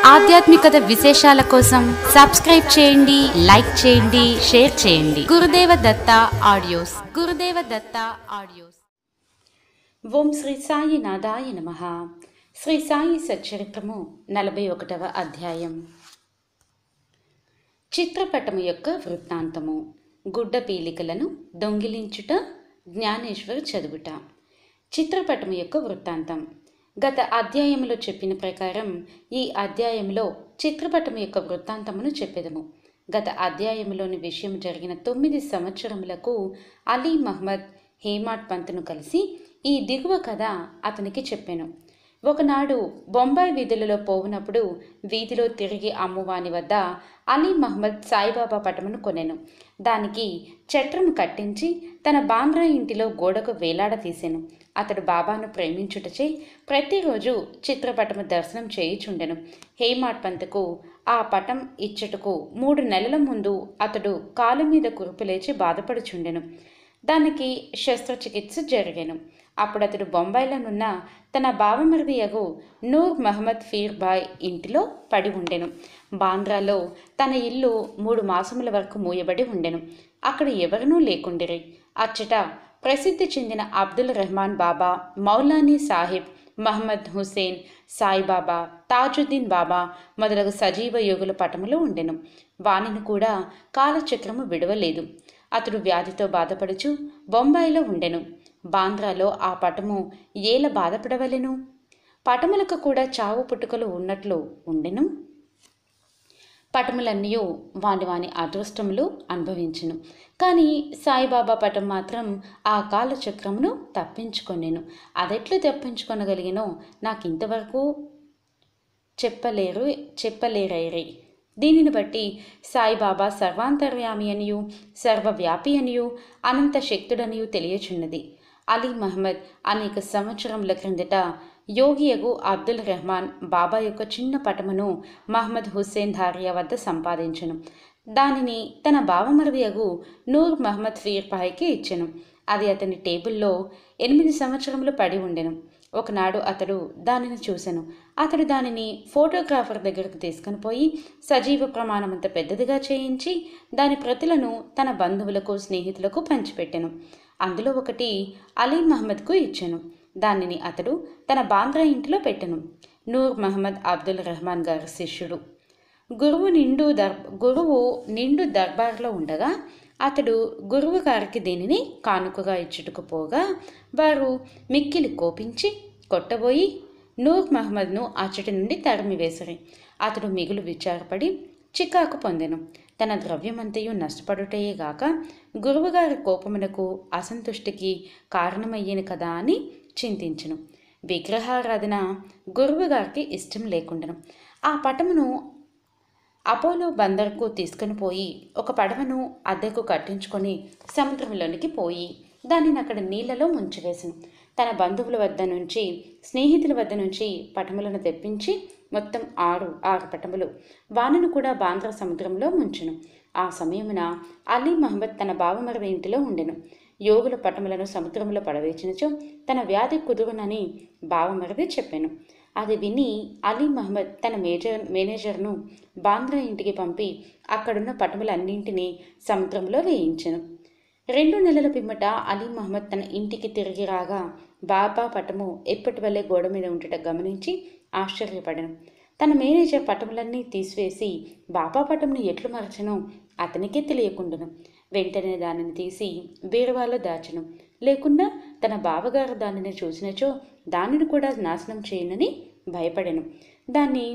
ఆధ్యాత్మికత విశేషాల కోసం సబ్స్క్రైబ్ చేయండి లైక్ చేయండి షేర్ చేయండి గురుదేవ దత్త ఆడియోస్ గురుదేవ దత్త ఆడియోస్ ఓం శ్రీ సాయి నాదాయ నమ శ్రీ సాయి సచ్చరిత్రము నలభై ఒకటవ అధ్యాయం చిత్రపటము యొక్క వృత్తాంతము గుడ్డ పీలికలను దొంగిలించుట జ్ఞానేశ్వర్ చదువుట చిత్రపటము యొక్క వృత్తాంతం గత అధ్యాయములో చెప్పిన ప్రకారం ఈ అధ్యాయంలో చిత్రపటం యొక్క వృత్తాంతమును చెప్పెదము గత అధ్యాయములోని విషయం జరిగిన తొమ్మిది సంవత్సరములకు అలీ మహ్మద్ హేమాట్ పంత్ను కలిసి ఈ దిగువ కథ అతనికి చెప్పాను ఒకనాడు బొంబాయి వీధులలో పోవునప్పుడు వీధిలో తిరిగి అమ్మువాని వద్ద అలీ మహమ్మద్ సాయిబాబా పటమును కొనెను దానికి చట్రం కట్టించి తన బాంద్రా ఇంటిలో గోడకు వేలాడ తీసెను అతడు బాబాను ప్రేమించుటచే ప్రతిరోజు చిత్రపటము దర్శనం చేయుచుండెను హేమాట్ పంతకు ఆ పటం ఇచ్చటకు మూడు నెలల ముందు అతడు కాలు మీద కురుపు లేచి బాధపడుచుండెను దానికి శస్త్రచికిత్స జరిగాను అప్పుడు అతడు బొంబాయిలోనున్న తన బావమరిదియగు నూర్ మహమ్మద్ ఫీర్ బాయ్ ఇంటిలో పడి ఉండెను బాంద్రాలో తన ఇల్లు మూడు మాసముల వరకు మూయబడి ఉండెను అక్కడ ఎవరినూ లేకుండిరి అచ్చట ప్రసిద్ధి చెందిన అబ్దుల్ రెహమాన్ బాబా మౌలానీ సాహిబ్ మహమ్మద్ హుసేన్ సాయిబాబా తాజుద్దీన్ బాబా మొదలగు సజీవ యోగుల పటములు ఉండెను వానిని కూడా కాలచక్రము విడవలేదు అతడు వ్యాధితో బాధపడుచు బొంబాయిలో ఉండెను బాంద్రాలో ఆ పటము ఏల బాధపడవలెను పటములకు కూడా చావు పుట్టుకలు ఉన్నట్లు ఉండెను పటములన్నీ వాని వాని అదృష్టములు అనుభవించును కానీ సాయిబాబా పటం మాత్రం ఆ కాలచక్రమును తప్పించుకొనేను అదెట్లు తప్పించుకొనగలిగినో నాకు ఇంతవరకు చెప్పలేరు చెప్పలేరైరి దీనిని బట్టి సాయిబాబా సర్వాంతర్యామి అనియు సర్వవ్యాపి అనియు అనంత శక్తుడనియు తెలియచున్నది అలీ మహమ్మద్ అనేక సంవత్సరముల క్రిందట యోగియగు అబ్దుల్ రెహమాన్ బాబా యొక్క చిన్న పటమును మహమ్మద్ హుస్సేన్ ధారియా వద్ద సంపాదించను దానిని తన బావమరిదియగు నూర్ మహమ్మద్ ఫీర్పాయికి ఇచ్చెను అది అతని టేబుల్లో ఎనిమిది సంవత్సరములు పడి ఉండెను ఒకనాడు అతడు దానిని చూశాను అతడు దానిని ఫోటోగ్రాఫర్ దగ్గరకు తీసుకుని పోయి సజీవ ప్రమాణం అంత పెద్దదిగా చేయించి దాని ప్రతులను తన బంధువులకు స్నేహితులకు పంచిపెట్టెను అందులో ఒకటి అలీ మహమ్మద్కు ఇచ్చాను దానిని అతడు తన బాంద్రా ఇంటిలో పెట్టెను నూర్ మహమ్మద్ అబ్దుల్ రెహమాన్ గారి శిష్యుడు గురువు నిండు దర్ గురువు నిండు దర్బార్లో ఉండగా అతడు గురువు గారికి దీనిని కానుకగా ఇచ్చుటకు పోగా వారు మిక్కిలి కోపించి కొట్టబోయి నూర్ మహమ్మద్ను అచ్చటి నుండి తరిమివేసరి అతడు మిగులు విచారపడి చికాకు పొందెను తన ద్రవ్యమంతయు నష్టపడుటయే గాక గురువుగారి కోపమునకు అసంతుష్టికి కారణమయ్యేను కదా అని చింతించను విగ్రహారాధన గురువుగారికి ఇష్టం లేకుండాను ఆ పటమును అపోలో బందర్కు తీసుకుని పోయి ఒక పడవను అద్దెకు కట్టించుకొని సముద్రంలోనికి పోయి దానిని అక్కడ నీళ్లలో ముంచివేసను తన బంధువుల వద్ద నుంచి స్నేహితుల వద్ద నుంచి పటములను తెప్పించి మొత్తం ఆరు ఆరు పటములు వానను కూడా బాంద్రా సముద్రంలో ముంచును ఆ సమయమున అలీ మహమ్మద్ తన బావమరవి ఇంటిలో ఉండెను యోగుల పటములను సముద్రంలో పడవేచినచో తన వ్యాధి కుదురునని బావమరిది చెప్పాను అది విని అలీ మహమ్మద్ తన మేజర్ మేనేజర్ను బాంద్రా ఇంటికి పంపి అక్కడున్న పటములన్నింటినీ సముద్రంలో వేయించెను రెండు నెలల పిమ్మట అలీ మహమ్మద్ తన ఇంటికి తిరిగి రాగా బాబా పటము ఎప్పటి వల్లే గోడ మీద ఉంటుట గమనించి ఆశ్చర్యపడను తన మేనేజర్ పటములన్నీ తీసివేసి బాబా పటంను ఎట్లు మరచను అతనికే తెలియకుండాను వెంటనే దానిని తీసి బీరువాలో దాచను లేకుండా తన బావగారు దానిని చూసినచో దానిని కూడా నాశనం చేయనని భయపడెను దాన్ని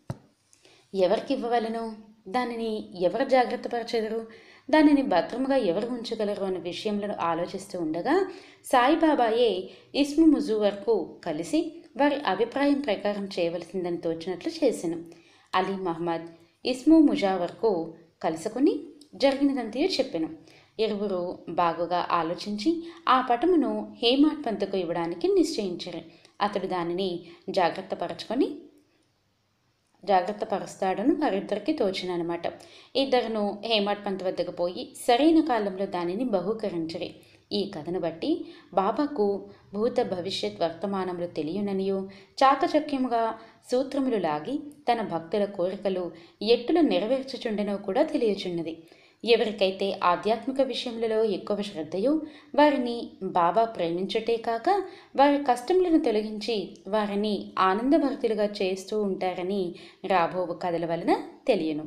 ఎవరికి ఇవ్వవలను దానిని ఎవరు జాగ్రత్తపరచెదరు దానిని భద్రముగా ఎవరు ఉంచగలరు అనే విషయంలో ఆలోచిస్తూ ఉండగా సాయిబాబాయే ఇస్ము ముజు వరకు కలిసి వారి అభిప్రాయం ప్రకారం చేయవలసిందని తోచినట్లు చేశాను అలీ మహమ్మద్ ఇస్ము ముజావర్కు కలుసుకొని జరిగినదంతయో చెప్పాను ఇరువురు బాగుగా ఆలోచించి ఆ పటమును హేమాట్ పంతకు ఇవ్వడానికి నిశ్చయించారు అతడు దానిని జాగ్రత్త పరచుకొని జాగ్రత్త పరుస్తాడని వారిద్దరికి తోచిననమాట ఇద్దరును హేమాట్ పంత్ వద్దకు పోయి సరైన కాలంలో దానిని బహూకరించరి ఈ కథను బట్టి బాబాకు భూత భవిష్యత్ వర్తమానములు తెలియననియు చాకచక్యముగా సూత్రములు లాగి తన భక్తుల కోరికలు ఎట్టులు నెరవేర్చుచుండెనో కూడా తెలియచున్నది ఎవరికైతే ఆధ్యాత్మిక విషయములలో ఎక్కువ శ్రద్ధయో వారిని బాబా ప్రేమించుటే కాక వారి కష్టములను తొలగించి వారిని ఆనందభరితులుగా చేస్తూ ఉంటారని రాబోవు కథల వలన తెలియను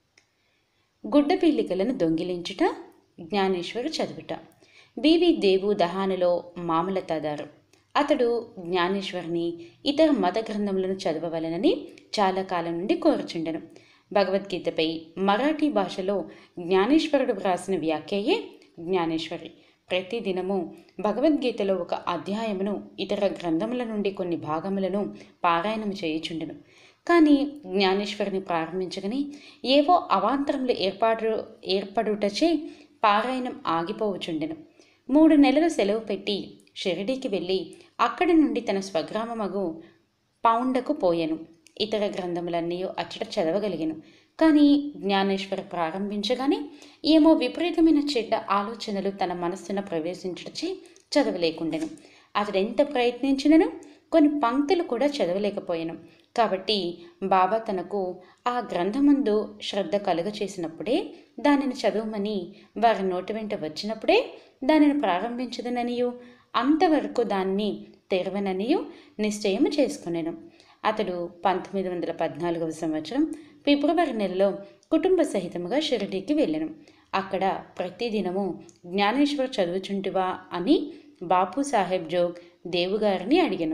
గుడ్డ పీలికలను దొంగిలించుట జ్ఞానేశ్వరు చదువుట బీవి దేవు దహానులో మామల తదారు అతడు జ్ఞానేశ్వరిని ఇతర మత గ్రంథములను చదవవలనని చాలా కాలం నుండి కోరుచుండెను భగవద్గీతపై మరాఠీ భాషలో జ్ఞానేశ్వరుడు వ్రాసిన వ్యాఖ్యయే జ్ఞానేశ్వరి ప్రతిదినము భగవద్గీతలో ఒక అధ్యాయమును ఇతర గ్రంథముల నుండి కొన్ని భాగములను పారాయణము చేయుచుండెను కానీ జ్ఞానేశ్వరిని ప్రారంభించగానే ఏవో అవాంతరములు ఏర్పాటు ఏర్పడుటచే పారాయణం ఆగిపోవచుండెను మూడు నెలలు సెలవు పెట్టి షిరిడీకి వెళ్ళి అక్కడి నుండి తన స్వగ్రామమగు పౌండకు పోయెను ఇతర గ్రంథములన్నీ అచ్చట చదవగలిగాను కానీ జ్ఞానేశ్వర ప్రారంభించగానే ఏమో విపరీతమైన చెడ్డ ఆలోచనలు తన మనస్సున ప్రవేశించడచే చదవలేకుండెను అతడు ఎంత ప్రయత్నించినను కొన్ని పంక్తులు కూడా చదవలేకపోయాను కాబట్టి బాబా తనకు ఆ గ్రంథమందు శ్రద్ధ కలుగ చేసినప్పుడే దానిని చదవమని వారి నోటి వెంట వచ్చినప్పుడే దానిని ప్రారంభించదననియు అంతవరకు దాన్ని తెరవననియు నిశ్చయం చేసుకునేను అతడు పంతొమ్మిది వందల పద్నాలుగవ సంవత్సరం ఫిబ్రవరి నెలలో కుటుంబ సహితముగా షిరిడీకి వెళ్ళాను అక్కడ ప్రతిదినము జ్ఞానేశ్వర చదువుచుంటివా అని బాపు సాహెబ్ జోగ్ దేవుగారిని అడిగాను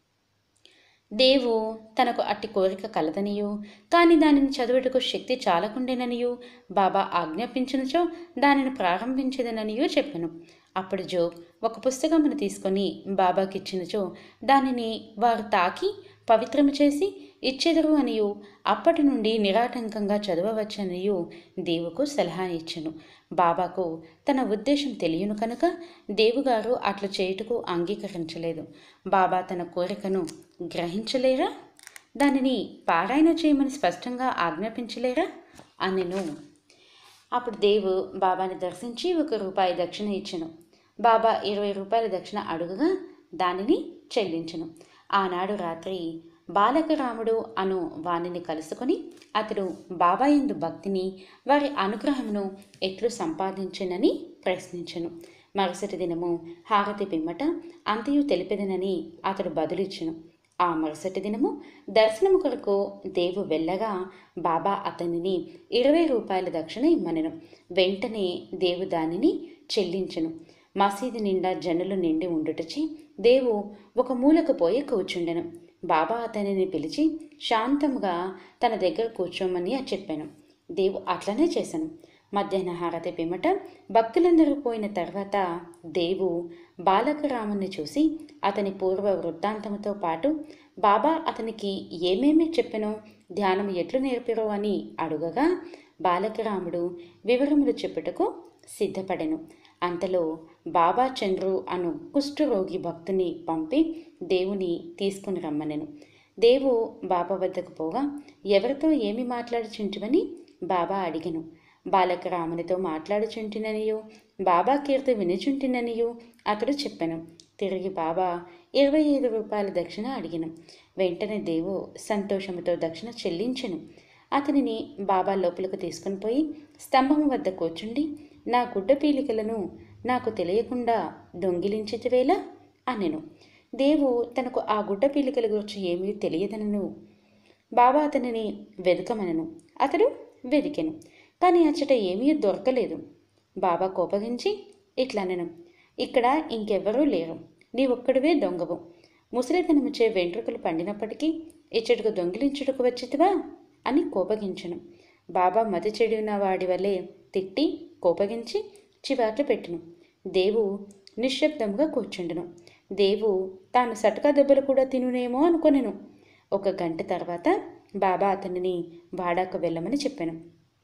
దేవు తనకు అట్టి కోరిక కలదనియు కానీ దానిని చదువుటకు శక్తి చాలకుండేననియు బాబా ఆజ్ఞాపించినచో దానిని ప్రారంభించదననియు చెప్పాను అప్పుడు జోగ్ ఒక పుస్తకమును తీసుకొని బాబాకి ఇచ్చినచో దానిని వారు తాకి పవిత్రము చేసి ఇచ్చెదరు అనియు అప్పటి నుండి నిరాటంకంగా చదవవచ్చనియు దేవుకు సలహా ఇచ్చను బాబాకు తన ఉద్దేశం తెలియను కనుక దేవుగారు అట్లు చేయుటకు అంగీకరించలేదు బాబా తన కోరికను గ్రహించలేరా దానిని పారాయణ చేయమని స్పష్టంగా ఆజ్ఞాపించలేరా అనెను అప్పుడు దేవు బాబాని దర్శించి ఒక రూపాయి దక్షిణ ఇచ్చను బాబా ఇరవై రూపాయల దక్షిణ అడుగగా దానిని చెల్లించను ఆనాడు రాత్రి బాలకరాముడు అను వానిని కలుసుకొని అతడు బాబా ఎందు భక్తిని వారి అనుగ్రహమును ఎట్లు సంపాదించనని ప్రశ్నించను మరుసటి దినము హారతి పిమ్మట అంతయు తెలిపెదనని అతడు బదులిచ్చును ఆ మరుసటి దినము దర్శనము కొరకు దేవు వెళ్ళగా బాబా అతనిని ఇరవై రూపాయల దక్షిణ ఇమ్మనెను వెంటనే దేవు దానిని చెల్లించెను మసీదు నిండా జనులు నిండి ఉండుటచి దేవు ఒక మూలకు పోయి కూర్చుండెను బాబా అతనిని పిలిచి శాంతముగా తన దగ్గర కూర్చోమని చెప్పాను దేవు అట్లనే చేశాను మధ్యాహ్న హారతి పిమ్మట భక్తులందరూ పోయిన తర్వాత దేవు బాలకరాముని చూసి అతని పూర్వ వృత్తాంతముతో పాటు బాబా అతనికి ఏమేమి చెప్పెనో ధ్యానం ఎట్లు నేర్పిరో అని అడుగగా బాలకరాముడు వివరములు చెప్పుటకు సిద్ధపడెను అంతలో బాబా చంద్రు అను కుష్ఠరోగి భక్తుని పంపి దేవుని తీసుకుని రమ్మనెను దేవు బాబా వద్దకు పోగా ఎవరితో ఏమి మాట్లాడుచుంటివని బాబా అడిగను బాలక రామునితో మాట్లాడుచుంటిననియు బాబా కీర్తి వినుచుంటిననియు అతడు చెప్పాను తిరిగి బాబా ఇరవై ఐదు రూపాయల దక్షిణ అడిగిన వెంటనే దేవు సంతోషముతో దక్షిణ చెల్లించెను అతనిని బాబా లోపలికి తీసుకుని పోయి స్తంభం వద్ద కూర్చుండి నా గుడ్డ పీలికలను నాకు తెలియకుండా దొంగిలించితివేలా అనెను దేవు తనకు ఆ గుడ్డ పీలికల గురించి ఏమీ తెలియదనను బాబా అతనిని వెదకమనను అతడు వెదికెను కానీ అచ్చట ఏమీ దొరకలేదు బాబా కోపగించి ఇట్లనెను ఇక్కడ ఇంకెవ్వరూ లేరు నీ ఒక్కడివే దొంగవు ముసలితనముచే వెంట్రుకలు పండినప్పటికీ ఇచ్చటకు దొంగిలించుటకు వచ్చితివా అని కోపగించెను బాబా మతి చెడిన వాడి వలె తిట్టి కోపగించి చివాట్లు పెట్టును దేవు నిశ్శబ్దంగా కూర్చుండును దేవు తాను సటకా దెబ్బలు కూడా తినునేమో అనుకొనెను ఒక గంట తర్వాత బాబా అతనిని వాడాకు వెళ్ళమని చెప్పాను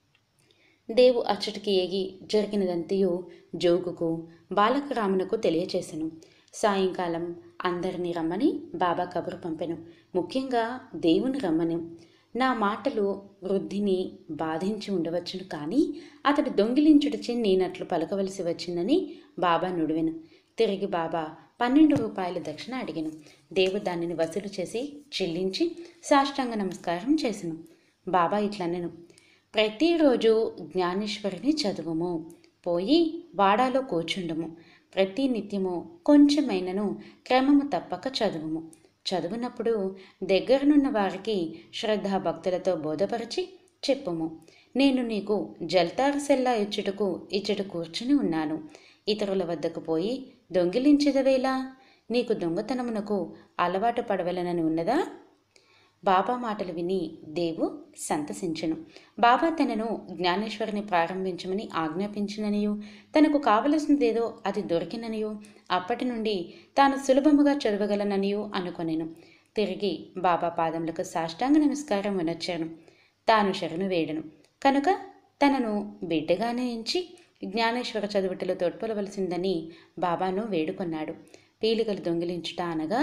దేవు అచ్చటికి ఏగి జరిగినదంతయు జోగుకు బాలకరామునకు తెలియచేసెను సాయంకాలం అందరినీ రమ్మని బాబా కబురు పంపెను ముఖ్యంగా దేవుని రమ్మను నా మాటలు వృద్ధిని బాధించి ఉండవచ్చును కానీ అతడు దొంగిలించుటచే నేనట్లు పలకవలసి వచ్చిందని బాబా నుడివెను తిరిగి బాబా పన్నెండు రూపాయల దక్షిణ అడిగాను దేవు దానిని వసూలు చేసి చెల్లించి సాష్టాంగ నమస్కారం చేసెను బాబా ఇట్లనెను ప్రతిరోజు జ్ఞానేశ్వరిని చదువుము పోయి వాడాలో కూర్చుండము ప్రతి నిత్యము కొంచెమైనను క్రమము తప్పక చదువుము చదువునప్పుడు దగ్గరనున్న వారికి శ్రద్ధాభక్తులతో బోధపరిచి చెప్పుము నేను నీకు జల్తారు సెల్లా ఇచ్చుటకు ఇచ్చట కూర్చుని ఉన్నాను ఇతరుల వద్దకు పోయి దొంగిలించదవేలా నీకు దొంగతనమునకు అలవాటు పడవలనని ఉన్నదా బాబా మాటలు విని దేవు సంతసించెను బాబా తనను జ్ఞానేశ్వరిని ప్రారంభించమని ఆజ్ఞాపించిననియు తనకు కావలసినదేదో అది దొరికిననియు అప్పటి నుండి తాను సులభముగా చదవగలననియు అనుకొనెను తిరిగి బాబా పాదములకు సాష్టాంగ నమస్కారం వినొచ్చాను తాను శరణు వేడను కనుక తనను బిడ్డగానే ఎంచి జ్ఞానేశ్వర చదువుటలో తోడ్పలవలసిందని బాబాను వేడుకొన్నాడు పీలికలు దొంగిలించుట అనగా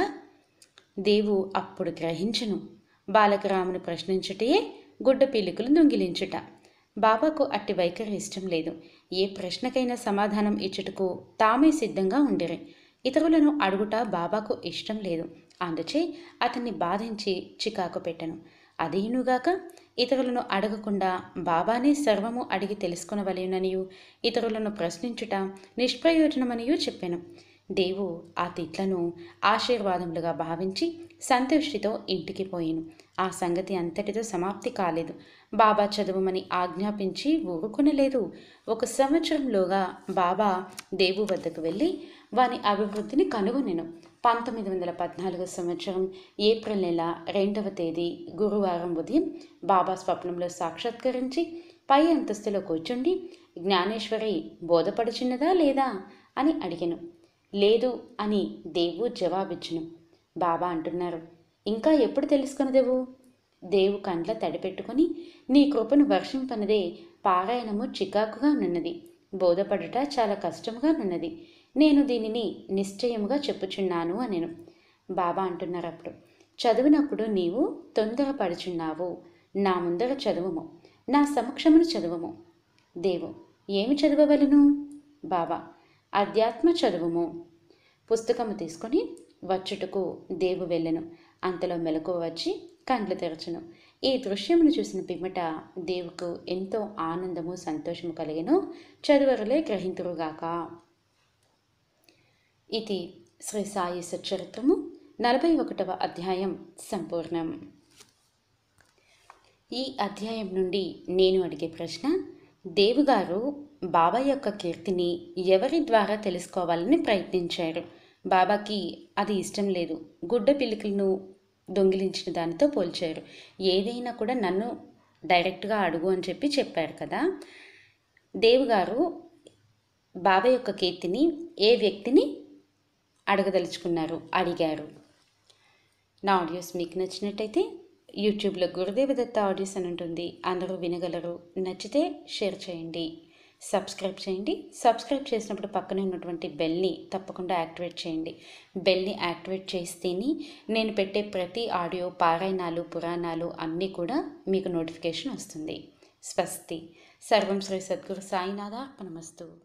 దేవు అప్పుడు గ్రహించను బాలకరామును ప్రశ్నించుటే గుడ్డ పీలికలు దొంగిలించుట బాబాకు అట్టి వైఖరి ఇష్టం లేదు ఏ ప్రశ్నకైనా సమాధానం ఇచ్చుటకు తామే సిద్ధంగా ఉండిరి ఇతరులను అడుగుట బాబాకు ఇష్టం లేదు అందుచే అతన్ని బాధించి చికాకు పెట్టను అదేనుగాక ఇతరులను అడగకుండా బాబానే సర్వము అడిగి తెలుసుకునవలేననియు ఇతరులను ప్రశ్నించుట నిష్ప్రయోజనమనియూ చెప్పాను దేవు ఆ తిట్లను ఆశీర్వాదములుగా భావించి సంతుష్టితో ఇంటికి పోయాను ఆ సంగతి అంతటితో సమాప్తి కాలేదు బాబా చదువుమని ఆజ్ఞాపించి ఊరుకునలేదు ఒక సంవత్సరంలోగా బాబా దేవు వద్దకు వెళ్ళి వాని అభివృద్ధిని కనుగొనెను పంతొమ్మిది వందల పద్నాలుగు సంవత్సరం ఏప్రిల్ నెల రెండవ తేదీ గురువారం ఉదయం బాబా స్వప్నంలో సాక్షాత్కరించి పై అంతస్తులో కూర్చుండి జ్ఞానేశ్వరి బోధపడుచున్నదా లేదా అని అడిగాను లేదు అని దేవు జవాబిచ్చును బాబా అంటున్నారు ఇంకా ఎప్పుడు తెలుసుకున్నదేవు దేవు కండ్ల తడిపెట్టుకొని నీ కృపను వర్షింపనదే పారాయణము చికాకుగా నున్నది బోధపడుట చాలా కష్టముగా నున్నది నేను దీనిని నిశ్చయముగా చెప్పుచున్నాను అనెను బాబా అంటున్నారు అప్పుడు చదివినప్పుడు నీవు తొందరపడుచున్నావు నా ముందర చదువుము నా సమక్షమును చదువుము దేవు ఏమి చదవవలను బాబా అధ్యాత్మ చదువుము పుస్తకము తీసుకొని వచ్చుటకు దేవు వెళ్ళెను అంతలో మెలకు వచ్చి కండ్లు తెరచును ఈ దృశ్యమును చూసిన పిమ్మట దేవుకు ఎంతో ఆనందము సంతోషము కలిగెను చదువరులే గ్రహింతురుగాక ఇది శ్రీ సాయి సచ్చరిత్రము నలభై ఒకటవ అధ్యాయం సంపూర్ణం ఈ అధ్యాయం నుండి నేను అడిగే ప్రశ్న దేవుగారు బాబా యొక్క కీర్తిని ఎవరి ద్వారా తెలుసుకోవాలని ప్రయత్నించారు బాబాకి అది ఇష్టం లేదు గుడ్డ పిలికలను దొంగిలించిన దానితో పోల్చారు ఏదైనా కూడా నన్ను డైరెక్ట్గా అడుగు అని చెప్పి చెప్పారు కదా దేవుగారు బాబా యొక్క కీర్తిని ఏ వ్యక్తిని అడగదలుచుకున్నారు అడిగారు నా ఆడియోస్ మీకు నచ్చినట్టయితే యూట్యూబ్లో గురుదేవదత్త ఆడియోస్ అని ఉంటుంది అందరూ వినగలరు నచ్చితే షేర్ చేయండి సబ్స్క్రైబ్ చేయండి సబ్స్క్రైబ్ చేసినప్పుడు పక్కనే ఉన్నటువంటి బెల్ని తప్పకుండా యాక్టివేట్ చేయండి బెల్ని యాక్టివేట్ చేస్తేనే నేను పెట్టే ప్రతి ఆడియో పారాయణాలు పురాణాలు అన్నీ కూడా మీకు నోటిఫికేషన్ వస్తుంది స్వస్తి సర్వం శ్రీ సద్గురు సాయినాథ అర్పణమస్తు